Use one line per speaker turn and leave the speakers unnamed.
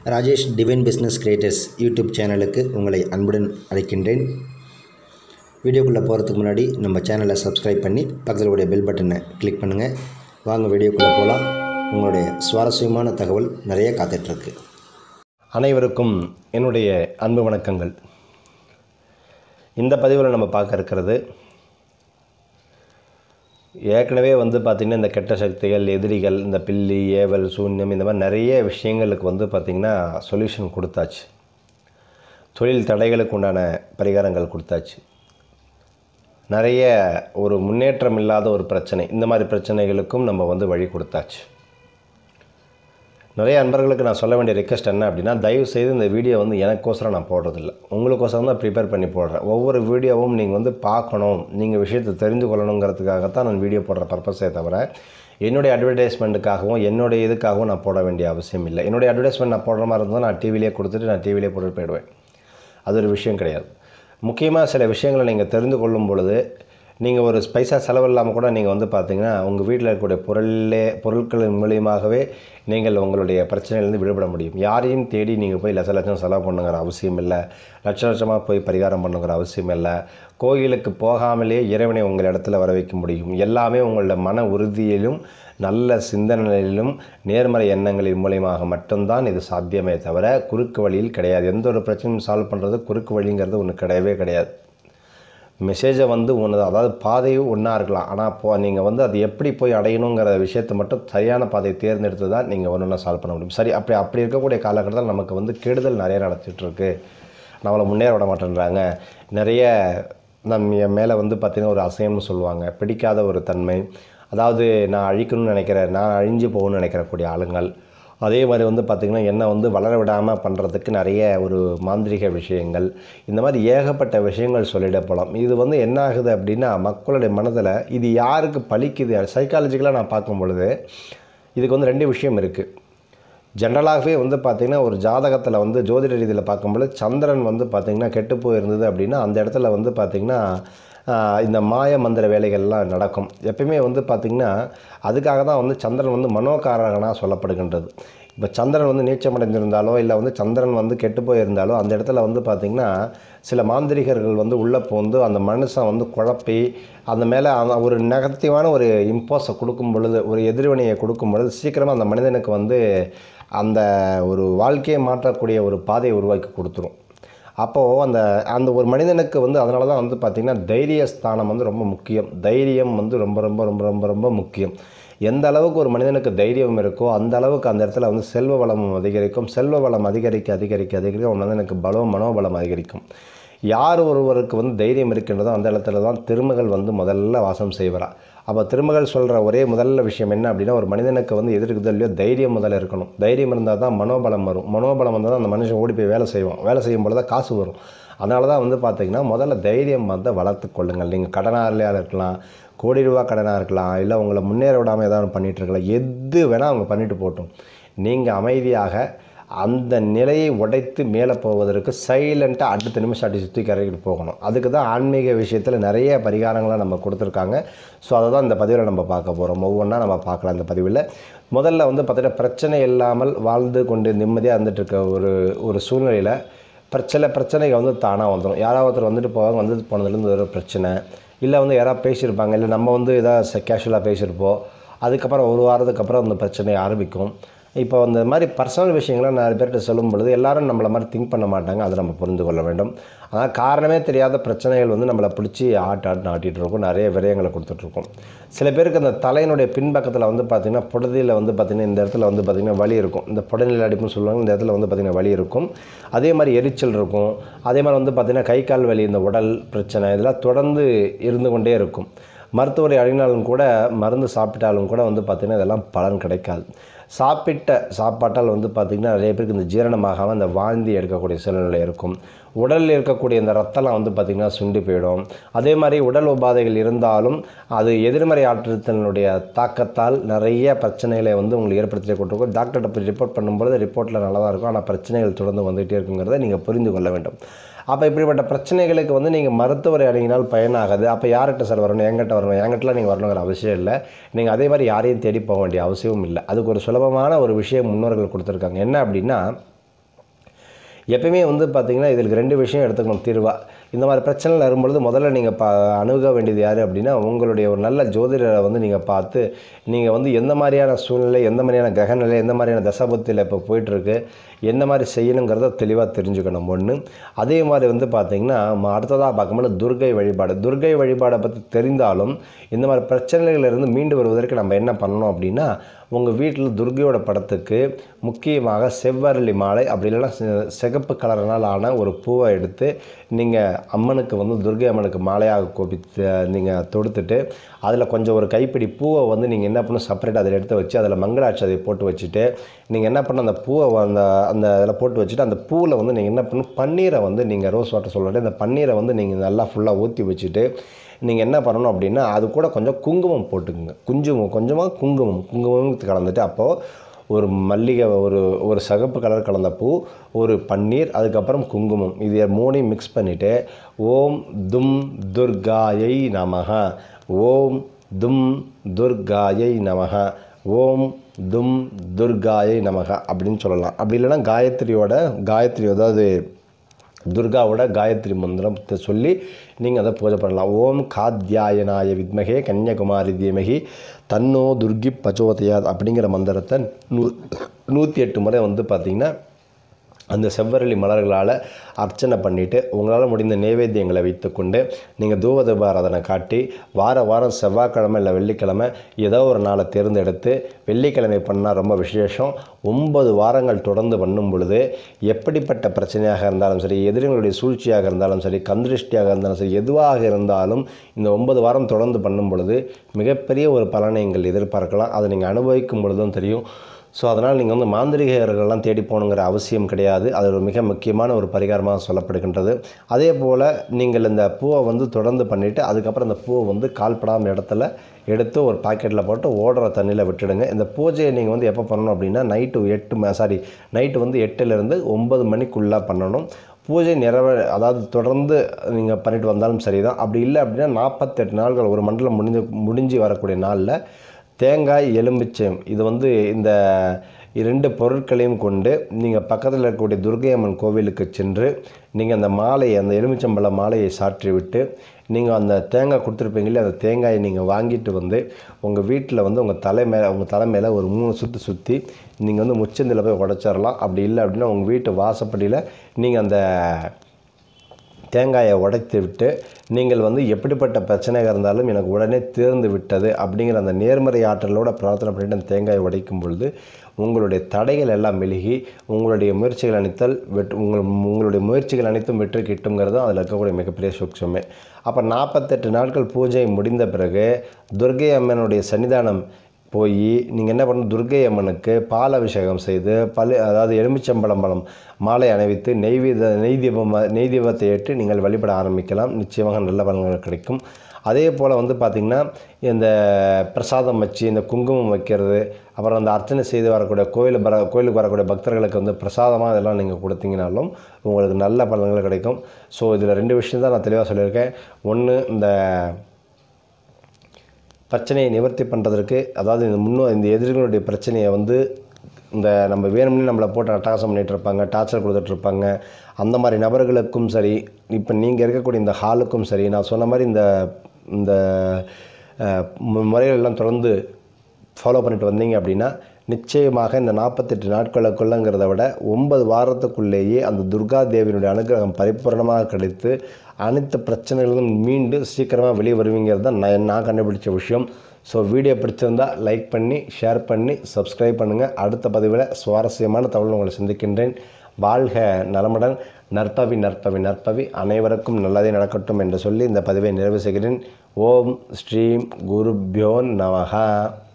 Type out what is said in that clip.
Rajesh divine business creators YouTube சேனலுக்கு உங்களை அன்புடன் அழைக்கின்றேன் வீடியோக்குள்ளே போகிறதுக்கு முன்னாடி நம்ம சேனலை சப்ஸ்கிரைப் பண்ணி பக்கத்தில் உடைய பெல் பட்டனை கிளிக் பண்ணுங்கள் வாங்க வீடியோக்குள்ளே போகலாம் உங்களுடைய சுவாரஸ்யமான தகவல் நிறைய காத்துட்ருக்கு
அனைவருக்கும் என்னுடைய அன்பு வணக்கங்கள் இந்த பதிவில் நம்ம பார்க்க இருக்கிறது ஏற்கனவே வந்து பார்த்திங்கன்னா இந்த கெட்ட சக்திகள் எதிரிகள் இந்த பில்லி ஏவல் சூன்யம் இந்த மாதிரி நிறைய விஷயங்களுக்கு வந்து பார்த்திங்கன்னா சொல்யூஷன் கொடுத்தாச்சு தொழில் தடைகளுக்கு உண்டான பரிகாரங்கள் கொடுத்தாச்சு நிறைய ஒரு முன்னேற்றம் இல்லாத ஒரு பிரச்சனை இந்த மாதிரி பிரச்சனைகளுக்கும் நம்ம வந்து வழி கொடுத்தாச்சு நிறைய அன்பர்களுக்கு நான் சொல்ல வேண்டிய ரெக்வஸ்ட் என்ன அப்படின்னா தயவு செய்து இந்த வீடியோ வந்து எனக்கோசரம் நான் போடுறதில்ல உங்களுக்கோசரம் தான் ப்ரிப்பேர் பண்ணி போடுறேன் ஒவ்வொரு வீடியோவும் நீங்கள் வந்து பார்க்கணும் நீங்கள் விஷயத்தை தெரிந்து கொள்ளணுங்கிறதுக்காகத்தான் நான் வீடியோ போடுற பர்பஸே தவிர என்னுடைய அட்வர்டைஸ்மெண்ட்டுக்காகவும் என்னுடைய இதுக்காகவும் நான் போட வேண்டிய அவசியம் இல்லை என்னுடைய அட்வர்டைஸ்மெண்ட் நான் போடுற மாதிரி இருந்தால் நான் டிவிலே கொடுத்துட்டு நான் டிவிலே போட்டு போயிடுவேன் அது ஒரு விஷயம் கிடையாது முக்கியமாக சில விஷயங்களை நீங்கள் தெரிந்து கொள்ளும் பொழுது நீங்கள் ஒரு பைசா செலவு இல்லாமல் கூட நீங்கள் வந்து பார்த்தீங்கன்னா உங்கள் வீட்டில் இருக்கக்கூடிய பொருளே பொருட்களின் மூலியமாகவே நீங்கள் உங்களுடைய பிரச்சனையிலேருந்து விடுபட முடியும் யாரையும் தேடி நீங்கள் போய் லட்ச லட்சம் செலவு பண்ணுங்கிற அவசியம் இல்லை லட்ச லட்சமாக போய் பரிகாரம் பண்ணுங்கிற அவசியம் இல்லை கோயிலுக்கு போகாமலே இறைவனை உங்கள் இடத்துல வர வைக்க முடியும் எல்லாமே உங்களோட மன உறுதியிலும் நல்ல சிந்தனையிலும் நேர்மறை எண்ணங்களின் மூலியமாக மட்டும்தான் இது சாத்தியமே தவிர குறுக்கு வழியில் கிடையாது எந்த ஒரு பிரச்சனையும் சால்வ் பண்ணுறது குறுக்கு வழிங்கிறது ஒன்று கிடையவே கிடையாது மெசேஜை வந்து ஒன்று அதாவது பாதையும் ஒன்றா இருக்கலாம் ஆனால் இப்போ நீங்கள் வந்து அது எப்படி போய் அடையணுங்கிற விஷயத்தை மட்டும் சரியான பாதையை தேர்ந்தெடுத்து தான் நீங்கள் ஒன்று ஒன்றா சால்வ் பண்ண முடியும் சரி அப்படி அப்படி இருக்கக்கூடிய காலகட்டத்தில் நமக்கு வந்து கெடுதல் நிறைய நடத்திட்டுருக்கு நம்மளை முன்னேற விட மாட்டேன்றாங்க நிறைய நம் என் மேலே வந்து பார்த்திங்கன்னா ஒரு அசையம்னு சொல்லுவாங்க பிடிக்காத ஒரு தன்மை அதாவது நான் அழிக்கணும்னு நினைக்கிறேன் நான் அழிஞ்சு போகணும்னு நினைக்கிறக்கூடிய ஆளுங்கள் அதே மாதிரி வந்து பார்த்திங்கன்னா என்னை வந்து வளர விடாமல் பண்ணுறதுக்கு நிறைய ஒரு மாந்திரிக விஷயங்கள் இந்த மாதிரி ஏகப்பட்ட விஷயங்கள் சொல்லிட போகலாம் இது வந்து என்ன ஆகுது அப்படின்னா மக்களுடைய மனதில் இது யாருக்கு பலிக்குது சைக்காலஜிக்கலாக நான் பார்க்கும் பொழுது இதுக்கு வந்து ரெண்டு விஷயம் இருக்குது ஜென்ரலாகவே வந்து பார்த்திங்கன்னா ஒரு ஜாதகத்தில் வந்து ஜோதிட ரீதியில் பார்க்கும்பொழுது சந்திரன் வந்து பார்த்திங்கன்னா கெட்டு போயிருந்தது அப்படின்னா அந்த இடத்துல வந்து பார்த்திங்கன்னா இந்த மாய மந்திர வேலைகள்லாம் நடக்கும் எப்பயுமே வந்து பார்த்திங்கன்னா அதுக்காக தான் வந்து சந்திரன் வந்து மனோகாரகனாக சொல்லப்படுகின்றது இப்போ சந்திரன் வந்து நீச்சமடைந்திருந்தாலோ இல்லை வந்து சந்திரன் வந்து கெட்டு போயிருந்தாலோ அந்த இடத்துல வந்து பார்த்திங்கன்னா சில மாந்திரிகர்கள் வந்து உள்ளே போந்து அந்த மனுஷன் வந்து குழப்பி அந்த மேலே ஒரு நெகட்டிவான ஒரு இம்போஸை கொடுக்கும் பொழுது ஒரு எதிர்வினையை கொடுக்கும் பொழுது சீக்கிரமாக அந்த மனிதனுக்கு வந்து அந்த ஒரு வாழ்க்கையை மாற்றக்கூடிய ஒரு பாதையை உருவாக்கி கொடுத்துரும் அப்போது அந்த அந்த ஒரு மனிதனுக்கு வந்து அதனால தான் வந்து பார்த்திங்கன்னா தைரிய ஸ்தானம் வந்து ரொம்ப முக்கியம் தைரியம் வந்து ரொம்ப ரொம்ப ரொம்ப ரொம்ப ரொம்ப முக்கியம் எந்த அளவுக்கு ஒரு மனிதனுக்கு தைரியம் இருக்கோ அந்த அளவுக்கு அந்த இடத்துல வந்து செல்வ வளமும் அதிகரிக்கும் செல்வ வளம் அதிகரிக்க அதிகரிக்க அதிகரிக்க ஒரு மனிதனுக்கு பலம் மனோபலம் அதிகரிக்கும் யார் ஒருவருக்கு வந்து தைரியம் இருக்கின்றதோ அந்த இடத்துல தான் திருமகள் வந்து முதல்ல வாசம் செய்வரா அப்போ திருமகள் சொல்கிற ஒரே முதல்ல விஷயம் என்ன அப்படின்னா ஒரு மனிதனுக்கு வந்து எதிர்க்குதோ இல்லையோ தைரியம் முதல்ல இருக்கணும் தைரியம் இருந்தால் தான் மனோபலம் வரும் மனோபலம் வந்தால் தான் அந்த மனுஷன் ஓடி போய் வேலை செய்வோம் வேலை செய்யும் பொழுது தான் காசு வரும் அதனால தான் வந்து பார்த்திங்கன்னா முதல்ல தைரியம் வந்து வளர்த்து கொள்ளுங்கள் நீங்கள் கடனாளியாக இருக்கலாம் கோடி ரூபா கடனாக இருக்கலாம் இல்லை உங்களை முன்னேற விடாமல் ஏதாவது பண்ணிகிட்டு இருக்கலாம் எது வேணால் அவங்க பண்ணிட்டு போட்டோம் நீங்கள் அமைதியாக அந்த நிலையை உடைத்து மேலே போவதற்கு சைலண்ட்டாக அடுத்த நிமிஷம் அடி சுற்றி கரைக்கிட்டு போகணும் அதுக்கு தான் ஆன்மீக விஷயத்தில் நிறைய பரிகாரங்களை நம்ம கொடுத்துருக்காங்க ஸோ அதை தான் இந்த பதிவில் நம்ம பார்க்க போகிறோம் ஒவ்வொன்றா நம்ம பார்க்கலாம் இந்த பதிவில் முதல்ல வந்து பார்த்திங்கன்னா பிரச்சனை இல்லாமல் வாழ்ந்து கொண்டு நிம்மதியாக இருந்துட்டு இருக்க ஒரு ஒரு சூழ்நிலையில் சில பிரச்சனைகள் வந்து தானாக வந்துடும் யாராவது ஒருத்தர் வந்துட்டு போவாங்க வந்துட்டு போனதுலேருந்து ஒரு பிரச்சனை இல்லை வந்து யாராவது பேசியிருப்பாங்க இல்லை நம்ம வந்து எதாவது கேஷுவலாக பேசியிருப்போம் அதுக்கப்புறம் ஒரு வாரத்துக்கு அப்புறம் அந்த பிரச்சனை ஆரம்பிக்கும் இப்போ அந்த மாதிரி பர்சனல் விஷயங்களை நிறைய பேர்கிட்ட சொல்லும் பொழுது எல்லாரும் நம்மளை மாதிரி திங்க் பண்ண மாட்டாங்க அதை நம்ம புரிந்து கொள்ள வேண்டும் ஆனால் காரணமே தெரியாத பிரச்சனைகள் வந்து நம்மளை பிடிச்சி ஆட்டு ஆட்டு ஆட்டிகிட்டு இருக்கும் நிறைய விரயங்களை கொடுத்துட்ருக்கோம் சில பேருக்கு அந்த தலையினுடைய பின்பக்கத்தில் வந்து பார்த்திங்கன்னா புடதியில் வந்து பார்த்திங்கன்னா இந்த இடத்துல வந்து பார்த்திங்கன்னா வலி இருக்கும் இந்த புடநிலை அடிப்புன்னு சொல்லுவாங்க இந்த இடத்துல வந்து பார்த்திங்கன்னா வலி இருக்கும் அதே மாதிரி எரிச்சல் இருக்கும் அதே மாதிரி வந்து பார்த்திங்கன்னா கை கால் வலி இந்த உடல் பிரச்சனை இதெல்லாம் தொடர்ந்து இருந்து கொண்டே இருக்கும் மருத்துவரை அழினாலும் கூட மருந்து சாப்பிட்டாலும் கூட வந்து பார்த்திங்கன்னா இதெல்லாம் பலன் கிடைக்காது சாப்பிட்ட சாப்பாட்டால் வந்து பார்த்திங்கன்னா நிறைய பேருக்கு இந்த ஜீரணமாகாமல் இந்த வாந்தி எடுக்கக்கூடிய சூழ்நிலை இருக்கும் உடலில் இருக்கக்கூடிய இந்த ரத்தம்லாம் வந்து பார்த்திங்கன்னா சுண்டி போயிடும் அதே மாதிரி உடல் உபாதைகள் இருந்தாலும் அது எதிர்மறை ஆற்றத்தினுடைய தாக்கத்தால் நிறைய பிரச்சனைகளை வந்து உங்களுக்கு ஏற்படுத்தி கொண்டிருக்கும் டாக்டர்கிட்ட போய் ரிப்போர்ட் பண்ணும்போது ரிப்போர்ட்டில் நல்லா தான் இருக்கும் ஆனால் பிரச்சனைகள் தொடர்ந்து வந்துகிட்டே இருக்குங்கிறத நீங்கள் புரிந்து கொள்ள வேண்டும் அப்போ இப்படிப்பட்ட பிரச்சனைகளுக்கு வந்து நீங்கள் மருத்துவரை அணுகினால் பயனாகாது அப்போ யார்கிட்ட சார் வரணும் என்கிட்ட வரணும் என்கிட்டலாம் நீங்கள் வரணுங்கிற அவசியம் இல்லை நீங்கள் அதே மாதிரி யாரையும் தேடி போக வேண்டிய அவசியமும் இல்லை அதுக்கு ஒரு சுலபமான ஒரு விஷயம் முன்னோர்கள் கொடுத்துருக்காங்க என்ன அப்படின்னா எப்பயுமே வந்து பார்த்திங்கன்னா இதுக்கு ரெண்டு விஷயம் எடுத்துக்கணும் தீர்வா இந்த மாதிரி பிரச்சனைகள் வரும்பொழுது முதல்ல நீங்கள் பா அணுக வேண்டியது யார் அப்படின்னா உங்களுடைய ஒரு நல்ல ஜோதிடரை வந்து நீங்கள் பார்த்து நீங்கள் வந்து எந்த மாதிரியான சூழ்நிலை எந்த மாதிரியான கிரகநிலை எந்த மாதிரியான தசாபத்தில் இப்போ போயிட்டுருக்கு என்ன மாதிரி செய்யணுங்கிறத தெளிவாக தெரிஞ்சுக்கணும் ஒன்று அதே மாதிரி வந்து பார்த்திங்கன்னா ம- அடுத்ததாக பார்க்கும்போது துர்கை வழிபாடு துர்கை வழிபாடை பற்றி தெரிந்தாலும் இந்த மாதிரி பிரச்சனைகளிலிருந்து மீண்டு வருவதற்கு நம்ம என்ன பண்ணணும் அப்படின்னா உங்கள் வீட்டில் துர்கையோட படத்துக்கு முக்கியமாக செவ்வரளி மாலை அப்படி இல்லைன்னா செ- சிகப்பு கலர்னால் ஆன ஒரு பூவை எடுத்து நீங்கள் அம்மனுக்கு வந்து துர்கை அம்மனுக்கு மாலையாக கோபித்து நீங்கள் தொடுத்துட்டு அதில் கொஞ்சம் ஒரு கைப்பிடி பூவை வந்து நீங்கள் என்ன பண்ணணும் செப்பரேட் அதில் எடுத்து வச்சு அதில் மங்களாட்சதையை போட்டு வச்சுட்டு நீங்கள் என்ன பண்ணணும் அந்த பூவை அந்த அந்த இதில் போட்டு வச்சுட்டு அந்த பூவில் வந்து நீங்கள் என்ன பண்ணணும் பன்னீரை வந்து நீங்கள் ரோஸ் வாட்டர் சொல்லிட்டு அந்த பன்னீரை வந்து நீங்கள் நல்லா ஃபுல்லாக ஊற்றி வச்சுட்டு நீங்கள் என்ன பண்ணணும் அப்படின்னா அது கூட கொஞ்சம் குங்குமம் போட்டுக்குங்க குங்குமம் கொஞ்சமாக குங்குமம் குங்குமம் கலந்துட்டு அப்போது ஒரு மல்லிகை ஒரு ஒரு சிகப்பு கலர் கலந்த பூ ஒரு பன்னீர் அதுக்கப்புறம் குங்குமம் இது மூணையும் மிக்ஸ் பண்ணிவிட்டு ஓம் தும் துர்காயை நமக ஓம் தும் துர்காயை நமக ஓம் தும் துர்காயை நமக அப்படின்னு சொல்லலாம் அப்படி இல்லைன்னா காயத்ரியோட காயத்ரி அதாவது துர்காவோட காயத்ரி மந்திரத்தை சொல்லி நீங்கள் அதை பூஜை பண்ணலாம் ஓம் காத்யாயனாய வித்மகே கன்னியகுமாரி தீமகி தன்னோ துர்கி பச்சோதயாத் அப்படிங்கிற மந்திரத்தை நூ நூற்றி எட்டு முறை வந்து பார்த்திங்கன்னா அந்த செவ்வரளி மலர்களால் அர்ச்சனை பண்ணிவிட்டு உங்களால் முடிந்த நைவேத்தியங்களை வைத்துக்கொண்டு நீங்கள் தூபதபாராதனை காட்டி வார வாரம் செவ்வாய்க்கிழமை இல்லை வெள்ளிக்கிழமை ஏதோ ஒரு நாளை தேர்ந்தெடுத்து வெள்ளிக்கிழமை பண்ணால் ரொம்ப விசேஷம் ஒன்பது வாரங்கள் தொடர்ந்து பண்ணும் பொழுது எப்படிப்பட்ட பிரச்சனையாக இருந்தாலும் சரி எதிரிகளுடைய சூழ்ச்சியாக இருந்தாலும் சரி கந்திருஷ்டியாக இருந்தாலும் சரி எதுவாக இருந்தாலும் இந்த ஒன்பது வாரம் தொடர்ந்து பண்ணும் பொழுது மிகப்பெரிய ஒரு பலனை நீங்கள் எதிர்பார்க்கலாம் அதை நீங்கள் அனுபவிக்கும் பொழுதும் தெரியும் ஸோ அதனால் நீங்கள் வந்து மாந்திரிகர்கள்லாம் தேடி போகணுங்கிற அவசியம் கிடையாது அது ஒரு மிக முக்கியமான ஒரு பரிகாரமாக சொல்லப்படுகின்றது அதே போல் நீங்கள் இந்த பூவை வந்து தொடர்ந்து பண்ணிவிட்டு அதுக்கப்புறம் இந்த பூவை வந்து கால்படாமல் இடத்துல எடுத்து ஒரு பாக்கெட்டில் போட்டு ஓடுற தண்ணியில் விட்டுடுங்க இந்த பூஜையை நீங்கள் வந்து எப்போ பண்ணணும் அப்படின்னா நைட்டு எட்டு சாரி நைட்டு வந்து எட்டுலேருந்து ஒம்பது மணிக்குள்ளே பண்ணணும் பூஜை நிறைவே அதாவது தொடர்ந்து நீங்கள் பண்ணிட்டு வந்தாலும் சரி தான் அப்படி இல்லை அப்படின்னா நாற்பத்தெட்டு நாட்கள் ஒரு மண்டலம் முடிஞ்சு முடிஞ்சு வரக்கூடிய நாளில் தேங்காய் எலுமிச்சம் இது வந்து இந்த இரண்டு பொருட்களையும் கொண்டு நீங்கள் பக்கத்தில் இருக்கக்கூடிய துர்க்கை அம்மன் கோவிலுக்கு சென்று நீங்கள் அந்த மாலையை அந்த எலுமிச்சம்பழ மாலையை சாற்றி விட்டு நீங்கள் அந்த தேங்காய் கொடுத்துருப்பீங்களே அந்த தேங்காயை நீங்கள் வாங்கிட்டு வந்து உங்கள் வீட்டில் வந்து உங்கள் தலை மேலே உங்கள் தலை மேலே ஒரு மூணு சுற்று சுற்றி நீங்கள் வந்து முச்சந்தில் போய் உடச்சிடலாம் அப்படி இல்லை அப்படின்னா உங்கள் வீட்டு வாசப்படியில் நீங்கள் அந்த தேங்காயை உடைத்து விட்டு நீங்கள் வந்து எப்படிப்பட்ட பிரச்சனையாக இருந்தாலும் எனக்கு உடனே தீர்ந்து விட்டது அப்படிங்கிற அந்த நேர்மறை ஆற்றலோட பிரார்த்தனை பண்ணிட்டு அந்த தேங்காயை உடைக்கும் பொழுது உங்களுடைய தடைகள் எல்லாம் மெழுகி உங்களுடைய முயற்சிகள் அனைத்தல் வெற்றி உங்கள் உங்களுடைய முயற்சிகள் அனைத்தும் வெற்றி கிட்டுங்கிறது அதில் இருக்கக்கூடிய மிகப்பெரிய சூட்சமே அப்போ நாற்பத்தெட்டு நாட்கள் பூஜை முடிந்த பிறகு துர்கை அம்மனுடைய சன்னிதானம் போய் நீங்கள் என்ன பண்ணணும் துர்க்கை அம்மனுக்கு பால் அபிஷேகம் செய்து பல் அதாவது எலுமிச்சம்பழம் பழம் மாலை அணிவித்து நெய்வீத நெய் தீபம் நெய் தீபத்தை ஏற்று நீங்கள் வழிபட ஆரம்பிக்கலாம் நிச்சயமாக நல்ல பலன்கள் கிடைக்கும் அதே போல் வந்து பார்த்திங்கன்னா இந்த பிரசாதம் வச்சு இந்த குங்குமம் வைக்கிறது அப்புறம் அந்த அர்ச்சனை செய்து வரக்கூடிய கோயில் வர கோயிலுக்கு வரக்கூடிய பக்தர்களுக்கு வந்து பிரசாதமாக இதெல்லாம் நீங்கள் கொடுத்தீங்கனாலும் உங்களுக்கு நல்ல பலன்கள் கிடைக்கும் ஸோ இதில் ரெண்டு விஷயம் தான் நான் தெளிவாக சொல்லியிருக்கேன் ஒன்று இந்த பிரச்சனையை நிவர்த்தி பண்ணுறதற்கு அதாவது இந்த முன்னோ இந்த எதிரிகளுடைய பிரச்சனையை வந்து இந்த நம்ம வேணும்னே நம்மளை போட்டு அட்டகாசம் பண்ணிகிட்டு இருப்பாங்க டார்ச்சர் கொடுத்துட்டு இருப்பாங்க அந்த மாதிரி நபர்களுக்கும் சரி இப்போ நீங்கள் இருக்கக்கூடிய இந்த ஹாலுக்கும் சரி நான் சொன்ன மாதிரி இந்த இந்த அஹ், மு- முறைகள் எல்லாம் தொடர்ந்து ஃபாலோ பண்ணிட்டு வந்தீங்க அப்படின்னா நிச்சயமாக இந்த நாற்பத்தெட்டு நாட்களுக்குள்ளங்கிறத விட ஒன்பது வாரத்துக்குள்ளேயே அந்த துர்கா தேவியினுடைய அனுகிரகம் பரிபூரணமாக கிடைத்து அனைத்து பிரச்சனைகளும் மீண்டு சீக்கிரமாக வெளியே வருவீங்கிறது தான் நான் நான் கண்டுபிடிச்ச விஷயம் ஸோ வீடியோ பிடிச்சிருந்தா லைக் பண்ணி ஷேர் பண்ணி சப்ஸ்கிரைப் பண்ணுங்கள் அடுத்த பதிவில் சுவாரஸ்யமான தகவல் உங்களை சந்திக்கின்றேன் வாழ்க நலமுடன் நற்பவி நற்பவி நற்பவி அனைவருக்கும் நல்லதே நடக்கட்டும் என்று சொல்லி இந்த பதிவை நிறைவு செய்கிறேன் ஓம் ஸ்ரீம் குருப்யோ நமஹ